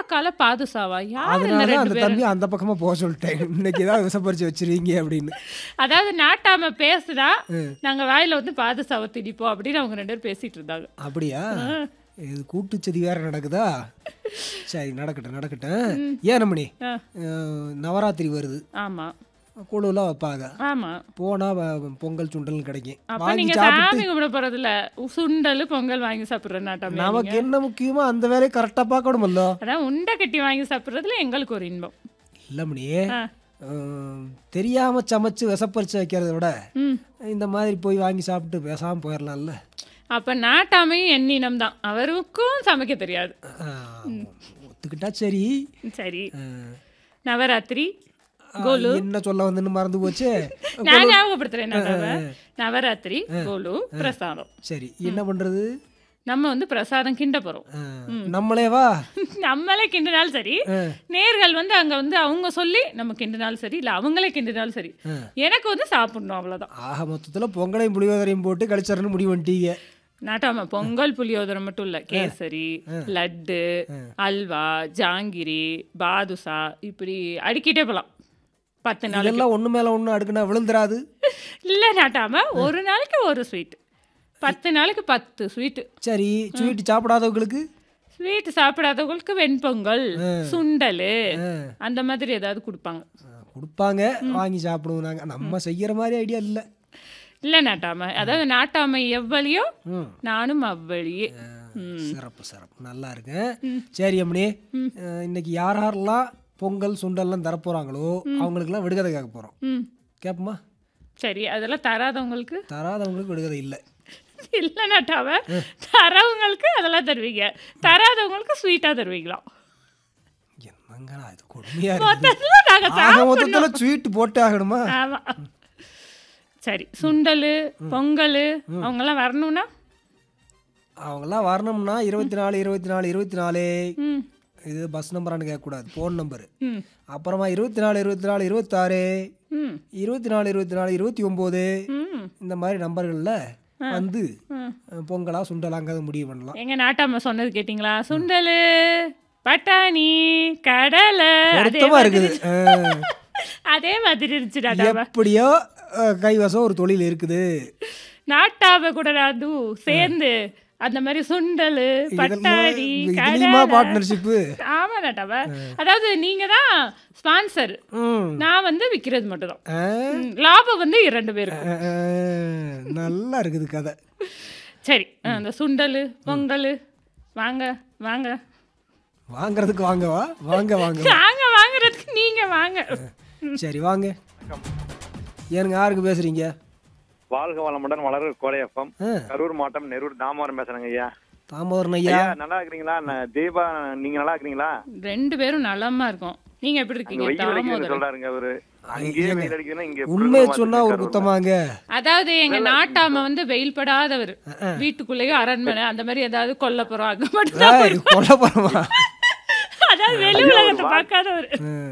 பாவக்கால பாதுசாவா யார் இந்த அதனால ரெண்டு அந்த பேரும் தம்பி அந்த பக்கமா போக சொல்லிட்டேன் இன்னைக்கு ஏதாவது விஷப்பறிச்சு வச்சிருவீங்க அப்படின்னு அதாவது நாட்டாம பேசுனா நாங்க வாயில வந்து பாதுசாவை திணிப்போம் அப்படின்னு அவங்க ரெண்டு பேரும் பேசிட்டு இருந்தாங்க அப்படியா இது கூட்டுச்சதி வேற நடக்குதா சரி நடக்கட்டும் நடக்கட்டும் ஏன் மணி ஆ. நவராத்திரி வருது ஆமா குழுலாம் வைப்பாங்க ஆமா போனா வ- பொங்கல் சுண்டல் கிடைக்கும் அப்ப வாங்கி நீங்க சாப்பிட்டு சாமி கும்பிட போறது இல்ல சுண்டல் பொங்கல் வாங்கி சாப்பிடுற நாட்டாம நமக்கு என்ன முக்கியமோ அந்த வேலையை கரெக்டாக பார்க்கணுமல்ல அதான் உண்டை கட்டி வாங்கி சாப்பிடுறதுல எங்களுக்கு ஒரு இன்பம் இல்லை மணி ஆ. அஹ், தெரியாம சமைச்சு விஷப்பறிச்சு வைக்கிறத விட ம் இந்த மாதிரி போய் வாங்கி சாப்பிட்டு பேசாம போயிடலாம்ல அப்ப நாட்டாமையும் எண்ணினம் தான் அவருக்கும் சமைக்க தெரியாது அஹ், ஒத்துக்கிட்டா சரி சரி அஹ், நவராத்திரி அஹ், என்ன சொல்ல வந்துன்னு மறந்து போச்சு நான் ஞாபகப்படுத்துறேன் நாட்டாம நவராத்திரி கோலு பிரசாதம் சரி என்ன பண்றது நம்ம வந்து பிரசாதம் கிண்ட போறோம் அஹ், நம்மளே வா நம்மளே கிண்டினாலும் சரி நேர்கள் வந்து அங்க வந்து அவங்க சொல்லி நம்ம கிண்டினாலும் சரி இல்ல அவங்களே கிண்டினாலும் சரி எனக்கு வந்து சாப்பிடணும் அவ்வளவுதான் ஆக மொத்தத்துல பொங்கலையும் புளியோதரையும் போட்டு கழிச்சரன்னு முடிவு பண்ணிட்டீங்க நாட்டாம பொங்கல் புளியோதரை மட்டும் இல்ல கேசரி லட்டு அல்வா ஜாங்கிரி பாதுஷா இப்படி அடிக்கிட்டே போலாம் பத்து நாள் இதெல்லாம் ஒண்ணு மேல ஒண்ணு அடுக்குனா விழுந்துராது இல்ல நாட்டாம ஒரு நாளைக்கு ஒரு ஸ்வீட் பத்து நாளைக்கு பத்து ஸ்வீட்டு சரி ஸ்வீட் சாப்பிடாதவங்களுக்கு ஸ்வீட் சாப்பிடாதவங்களுக்கு வெண்பொங்கல் சுண்டல் அந்த மாதிரி ஏதாவது கொடுப்பாங்க அஹ், கொடுப்பாங்க வாங்கி சாப்பிடுவோம் நாங்க நம்ம செய்யற மாதிரி ஐடியா இல்ல இல்ல நாட்டாம அதாவது நாட்டாமை எவ்வளியோ ம். நானும் அவ்வளியே ம். சிறப்பு சிறப்பு நல்லா இருக்கு சரி அம்மணி அஹ், இன்னைக்கு யார் யாரெல்லாம் பொங்கல் சுண்டல்லாம் தரப்போறாங்களோ அவங்களுக்குலாம் விடுகதை கேட்க போறோம் ம் கேட்போமா சரி அதெல்லாம் தராதவங்களுக்கு தராதவங்களுக்கு விடுகதை இல்லை இல்ல நாட்டாம தரவங்களுக்கு அதெல்லாம் தருவீங்க தராதவங்களுக்கு ஸ்வீட்டா தருவீங்களாம் என்னங்கடா இது கொடுமையா இருக்கு மொத்தத்துல நாங்க ஆக சாப்பிடணும். மொத்தத்துல ஸ்வீட் போட்டு ஆகணுமா ஆமா சரி சுண்டல் பொங்கல் அவங்கெல்லாம் வரணும்னா அவங்கெல்லாம் வரணும்னா இருபத்தி நாலு இருபத்தி நாலு இருபத்தி நாலு ம் இது பஸ் நம்பரானு கேட்கக்கூடாது ஃபோன் நம்பரு ம் அப்புறமா இருபத்தி நாலு இருபத்தி நாலு இருபத்தாறு ம் இருபத்தி நாலு இருபத்தி நாலு இருபத்தி ஒம்பது ம் இந்த மாதிரி நம்பர்களில் வந்து அஹ், பொங்கலா சுண்டலாங்கிறத முடிவு பண்ணலாம் எங்க நாட்டாம சொன்னது கேட்டிங்களா சுண்டல் பட்டாணி கடலை அதே பொருத்தமா மாதிரி இருக்குது அஹ், அதே மாதிரி இருந்துச்சு நாட்டாம எப்படியோ அஹ், கைவசம் ஒரு தொழில் இருக்குது நாட்டாம கூட நான் சேர்ந்து அந்த மாதிரி சுண்டல் பட்டாணி இதுலயுமா கடலை பார்ட்னர்ஷிப்பு ஆமா நாட்டாம அதாவது நீங்க தான் ஸ்பான்சர் ம் நான் வந்து விக்கிறது மட்டும் தான் அஹ், லாபம் வந்து இரண்டு பேருக்கு அஹ், நல்லா இருக்குது கதை சரி அந்த சுண்டல் பொங்கல் வாங்க வாங்க வாங்குறதுக்கு வாங்கவா வாங்க வாங்க நாங்க வாங்குறதுக்கு நீங்க வாங்க சரி வாங்க ஏனுங்க யாருக்கு பேசுறீங்க வாழ்க வளமுடன் வளர கோடையப்பம் ஆ. கரூர் மாவட்டம் நெரூர் தாமோதரம் பேசுறேங்க ஐயா தாமோதரன் ஐயா ஐயா நல்லா இருக்கிறீங்களா நான் தீபா நீங்க நல்லா இருக்கிறீங்களா ரெண்டு பேரும் நலமா இருக்கோம் நீங்க எப்படி இருக்கீங்க வெயில் அடிக்குதுன்னு தாமோதரன் சொல்றாருங்க அவரு அங்கேயே வெயில் அடிக்குதுன்னா இங்க எப்படி உண்மையை இருக்குமா சொன்னா ஒரு கரூர்ல? குத்தமா குத்தமாங்க அதாவது எங்க நாட்டாம வந்து வெயில் படாதவர் வீட்டுக்குள்ளேயும் அரண்மனை அந்த மாதிரி ஏதாவது கொல்ல போறோம் அங்க மட்டும் தான் ஏய், கொல்ல போறோமா அதாவது வெளி உலகத்தை பார்க்காதவர்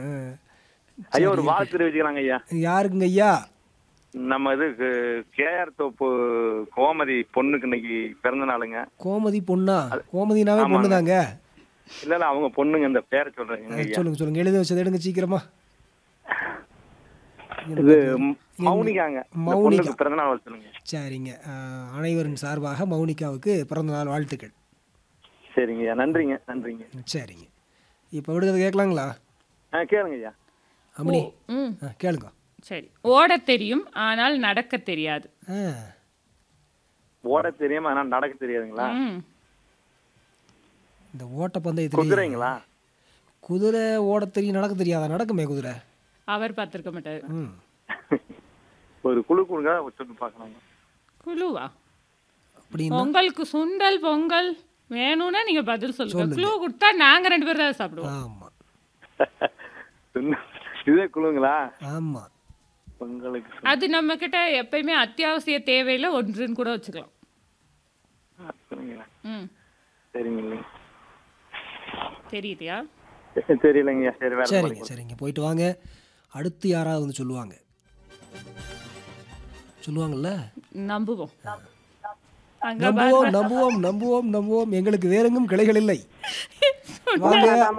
ஐயா ஒரு வாழ்த்து தெரிவிச்சுக்கிறாங்க ஐயா யாருக்குங்க ஐயா நம்ம இது கேஆர் தோப்பு கோமதி பொண்ணுக்கு இன்னைக்கு பிறந்த நாளுங்க கோமதி பொண்ணா கோமதினாவே பொண்ணுதாங்க இல்ல இல்ல அவங்க பொண்ணுங்க இந்த பேரை சொல்றேங்க ஐயா சொல்லுங்க சொல்லுங்க எழுதி வச்சதை எடுங்க சீக்கிரமா இது ம- மௌனிகாங்க இந்த மௌனிகா. பொண்ணுக்கு பிறந்த நாள் வாழ்த்து சொல்லுங்க சரிங்க அஹ், அனைவரின் சார்பாக மௌனிகாவுக்கு பிறந்த நாள் வாழ்த்துக்கள் சரிங்க ஐயா நன்றிங்க நன்றிங்க சரிங்க இப்போ விடுதலை கேட்கலாங்களா ஆ கேளுங்க ஐயா அம்மணி ம் ஆ, கேளுங்க சரி ஓட தெரியும் ஆனால் நடக்க தெரியாது ஆ ஓட தெரியாம ஆனா நடக்க தெரியாதுங்களா ம் இந்த ஓட்ட பந்தயத்துல குதிரைங்களா குதிரை ஓட தெரியும் நடக்க தெரியாதா நடக்குமே குதிரை அவர் பார்த்திருக்க மாட்டாரு ம் ஒரு குழு குழுங்க சொல்லி பார்க்கலாங்க குழுவா அப்படின்னா பொங்கலுக்கு சுண்டல் பொங்கல் வேணும்னா நீங்க பதில் சொல்லுங்க குழு கொடுத்தா நாங்க ரெண்டு பேரும் தான் சாப்பிடுவோம் ஆமா இதே குழுங்களா ஆமா பொங்கலுக்கு அது நம்ம கிட்ட எப்பயுமே அத்தியாவசிய தேவையில ஒன்றுன்னு கூட வச்சுக்கலாம் சொல்லுங்களா ம் சரிங்க இல்லைங்க தெரியுதியா தெரியலைங்கய்யா சரி வேற சரிங்க சரிங்க போயிட்டு வாங்க அடுத்து யாராவது வந்து சொல்லுவாங்க சொல்லுவாங்கல்ல நம்புவோம் அங்க நம்புவோம் நம்புவோம் நம்புவோம் நம்புவோம் எங்களுக்கு வேறெங்கும் கிளைகள் இல்லை வாங்க